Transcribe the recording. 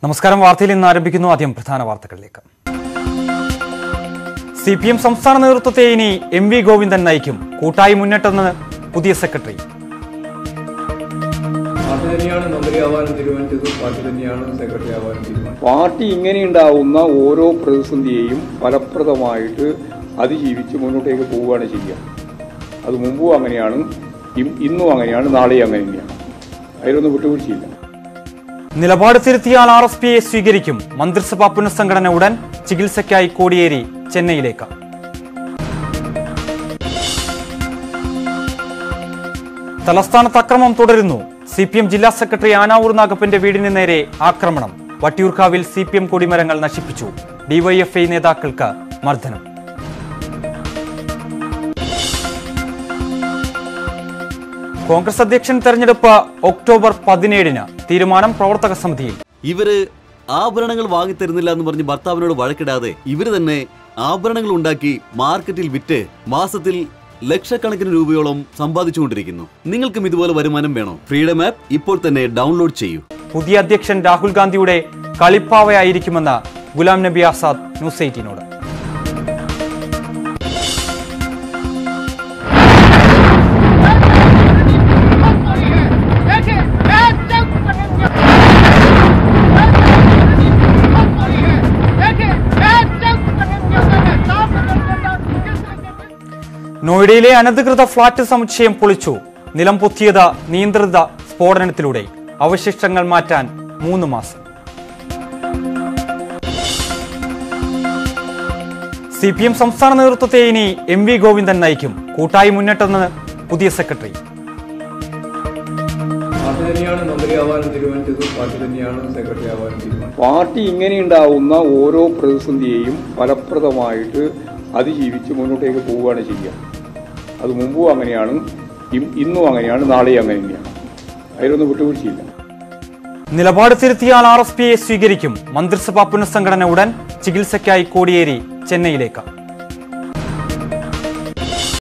നമസ്കാരം വാർത്തയിൽ ഇന്ന് ആരംഭിക്കുന്നു ആദ്യം പ്രധാന വാർത്തകളിലേക്ക് സി പി എം സംസ്ഥാന നേതൃത്വത്തെ ഇനി എം വി ഗോവിന്ദൻ നയിക്കും കൂട്ടായി മുന്നിട്ടെന്ന് പുതിയ സെക്രട്ടറി പാർട്ടി തന്നെയാണ് മന്ത്രിയാവാനും തീരുമാനിച്ചത് പാർട്ടി തന്നെയാണ് സെക്രട്ടറി ആവാനും തീരുമാനിച്ചത് പാർട്ടി ഇങ്ങനെയുണ്ടാവുന്ന ഓരോ പ്രതിസന്ധിയെയും ഫലപ്രദമായിട്ട് അതിജീവിച്ച് മുന്നോട്ടേക്ക് പോവുകയാണ് ചെയ്യുക അത് മുമ്പും അങ്ങനെയാണ് ഇം- ഇന്നും അങ്ങനെയാണ് നാളെയും അങ്ങനെ തന്നെയാണ് അതിലൊന്നും വിട്ടുവീഴ്ചയില്ല നിലപാട് തിരുത്തിയാൽ ആർ എസ് പിയെ സ്വീകരിക്കും മന്ത്രിസഭാ പുനഃസംഘടന ഉടൻ ചികിത്സയ്ക്കായി കോടിയേരി ചെന്നൈയിലേക്ക് തലസ്ഥാനത്ത് അക്രമം തുടരുന്നു സി പി എം ജില്ലാ സെക്രട്ടറി ആനാവൂർ നാഗപ്പന്റെ വീടിന് നേരെ ആക്രമണം വട്ടിയൂർക്കാവിൽ സി പി എം കൊടിമരങ്ങൾ നശിപ്പിച്ചു ഡിവൈഎഫ്ഐ നേതാക്കൾക്ക് മർദ്ദനം കോൺഗ്രസ് അധ്യക്ഷൻ തെരഞ്ഞെടുപ്പ് ഒക്ടോബർ പതിനേഴിന് തീരുമാനം പ്രവർത്തക സമിതിയിൽ ഇവര് ആഭരണങ്ങൾ വാങ്ങിത്തരുന്നില്ല എന്ന് പറഞ്ഞ് ഭർത്താവിനോട് വഴക്കിടാതെ ഇവര് തന്നെ ആഭരണങ്ങൾ ഉണ്ടാക്കി മാർക്കറ്റിൽ വിറ്റ് മാസത്തിൽ ലക്ഷക്കണക്കിന് രൂപയോളം സമ്പാദിച്ചുകൊണ്ടിരിക്കുന്നു നിങ്ങൾക്കും ഇതുപോലെ വരുമാനം വേണോ ഫ്രീഡം ആപ്പ് ഇപ്പോൾ തന്നെ ഡൗൺലോഡ് ചെയ്യൂ പുതിയ അധ്യക്ഷൻ രാഹുൽ ഗാന്ധിയുടെ കളിപ്പാവയായിരിക്കുമെന്ന് ഗുലാം നബി ആസാദ് ന്യൂസ് എയ്റ്റീനോട് നോയിഡയിലെ അനധികൃത ഫ്ളാറ്റ് സമുച്ചയം പൊളിച്ചു നിലം പൊത്തിയത് നിയന്ത്രിത സ്ഫോടനത്തിലൂടെ അവശിഷ്ടങ്ങൾ മാറ്റാൻ മൂന്ന് മാസം സി പി എം സംസ്ഥാന നേതൃത്വത്തെ ഇനി എം വി ഗോവിന്ദൻ നയിക്കും കൂട്ടായി മുന്നിട്ടെന്ന് പുതിയ സെക്രട്ടറി പാർട്ടി തന്നെയാണ് മന്ത്രിയാവാനും തീരുമാനിച്ചത് പാർട്ടി തന്നെയാണ് സെക്രട്ടറി ആവാനും തീരുമാനിച്ചത് പാർട്ടി ഇങ്ങനെയുണ്ടാവുന്ന ഓരോ പ്രതിസന്ധിയെയും ഫലപ്രദമായിട്ട് അതിജീവിച്ച് മുന്നോട്ടേക്ക് പോവുകയാണ് ചെയ്യുക അത് മുമ്പും അങ്ങനെയാണ് ഇം- ഇന്നും അങ്ങനെയാണ് നാളെയും അങ്ങനെ തന്നെയാണ് അതിലൊന്നും വിട്ടുവീഴ്ചയില്ല നിലപാട് തിരുത്തിയാൽ ആർ എസ് പിയെ സ്വീകരിക്കും മന്ത്രിസഭാ പുനഃസംഘടന ഉടൻ ചികിത്സയ്ക്കായി കോടിയേരി ചെന്നൈയിലേക്ക്